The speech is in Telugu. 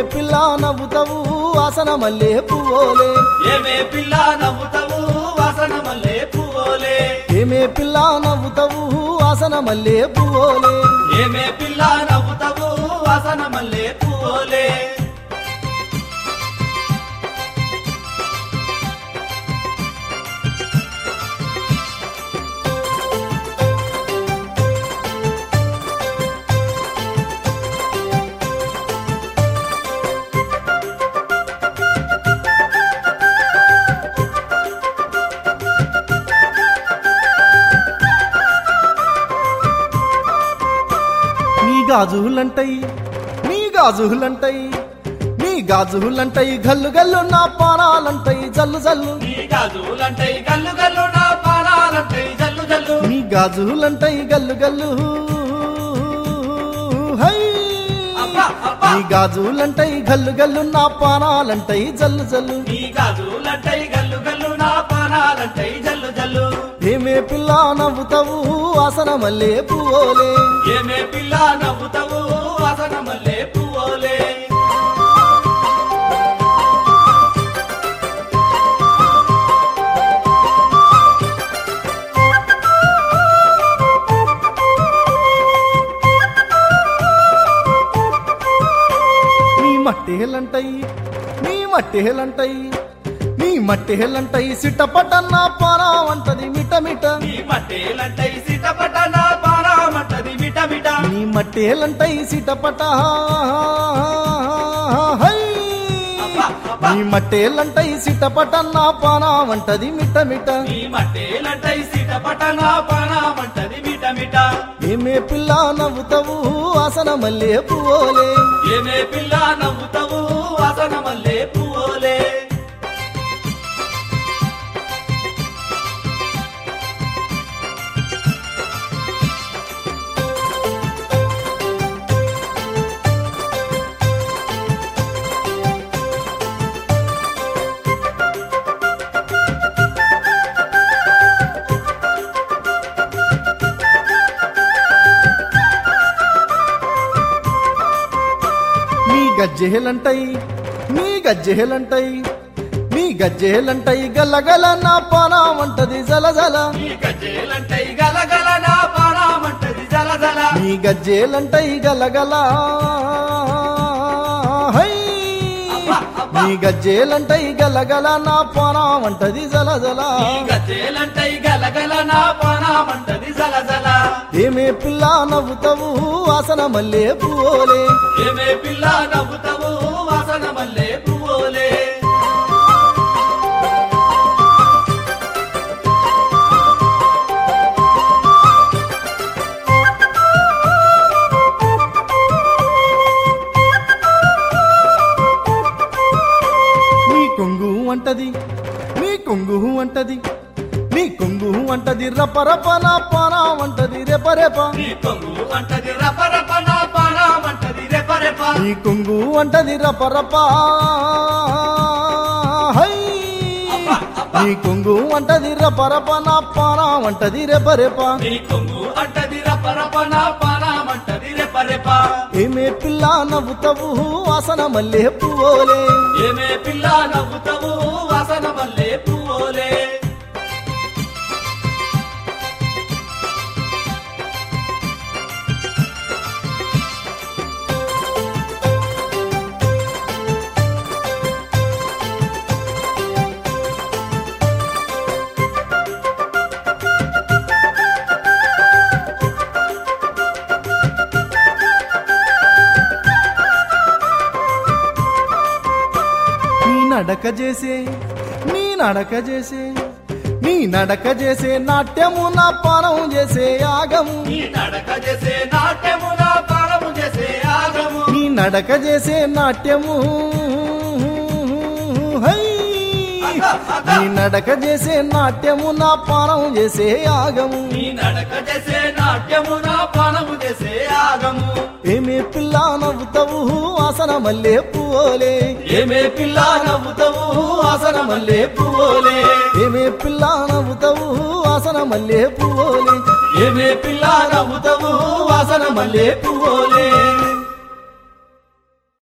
పిల్ల నవ్వుతావు వాసన మల్లె పువ్వులే ఏమే పిల్ల నవ్వుతావు వాసన మల్లె పువ్వులే ఏమే పిల్ల నవ్వుతావు వాసన మల్లె పువ్వులే ఏమే పిల్ల నవ్వుతావు వాసన మల్లె పువ్వులే నీ గాజులంటయి నీ గాజులంటయి నీ గాజులంటయి గల్లు గల్లు నా పానాలంటయి జల్లు జల్లు నీ గాజులంటాయి గల్లు గల్లు నా పానాలంటాయి జల్లు జల్లు నీ గాజులంటయి గల్లు గల్లు హై అబ్బా, అబ్బా. నీ గాజులంటయి గల్లు గల్లు నా పానాలంటయి జల్లు జల్లు నీ గాజులంటాయి గల్లు గల్లు నా పానాలంటాయి జల్లు జల్లు ఏమే పిల్ల నవ్వుతావు వాసన మల్లె పువ్వులే ఏమే పిల్ల నవ్వుతావు వాసన మల్లె పువ్వులే నీ మట్టేలంటయి నీ మట్టేలంటయి నీ మట్టేలంటయి సిట్టపటన్న పానా వంటది మిట మిట నీ మట్టేలంటాయి సిటపట నా పానామంటది మిట మిట నీ మట్టేలంటయి సిటపట హై అబ్బా, అబ్బా. నీ మట్టేలంటయి సిటపటన్న పానా వంటది మిట మిట నీ మట్టేలంటాయి సిటపట నా పానామంటది మిట మిట ఏమే పిల్ల నవ్వుతావు వాసన మల్లె పువ్వులే ఏమే పిల్ల నవ్వుతావు వాసన మల్లె పువ్వులే నీ గజ్జెలంటయి నీ గజ్జెలంటయి నీ గజ్జెలంటయి గల్లగల నా పానా వంటది జల జల నీ గజ్జేలంటాయి గలగల నా పానామంటది జల జల నీ గజ్జేలంటయి గలగల హై అబ్బా, అబ్బా. నీ గజ్జేలంటయి గలగల నా పానా వంటది జల జల నీ గజ్జేలంటాయి గలగల నా పానామంటది జల జల ఏమే పిల్ల నవ్వుతావు వాసన మల్లె పువ్వులే ఏమే పిల్ల నవ్వుతావు వాసన మల్లె పువ్వులే నీ కొంగు అంటది నీ కొంగు అంటది నీ కొంగు అంటది రపరప నా పానా వంటది రెప రెప నీ కొంగు అంటది రప రప నా పానామంటది రెప రెప నీ కొంగు అంటది రపరప హై అబ్బా, అబ్బా. నీ కొంగు అంటది రపరప నా పానా వంటది రెప రెప నీ కొంగు అంటది రప రప నా పానామంటది రెప రెప ఏమే పిల్ల నవ్వుతావు వాసన మల్లె పువ్వులే ఏమే పిల్ల నవ్వుతావు వాసన మల్లె పువ్వులే నీ నడక చేసే నీ నడక చేసే నీ నడక చేసే నాట్యము నా పానం చేసే యాగము నీ నడక చేసే నాట్యము నా పానము చేసే ఆగము నీ నడక చేసే నాట్యము హై నీ నడక చేసే నాట్యము నా పానం చేసే యాగము నీ నడక చేసే నాట్యము నా పానము చేసే ఆగము ఏమే పిల్ల నవ్వుతావు వాసన మల్లె పువ్వులే ఏమే పిల్ల నవ్వుతావు వాసన మల్లె పువ్వులే ఏమే పిల్ల నవ్వుతావు వాసన మల్లె పువ్వులే ఏమే పిల్ల నవ్వుతావు వాసన మల్లె పువ్వులే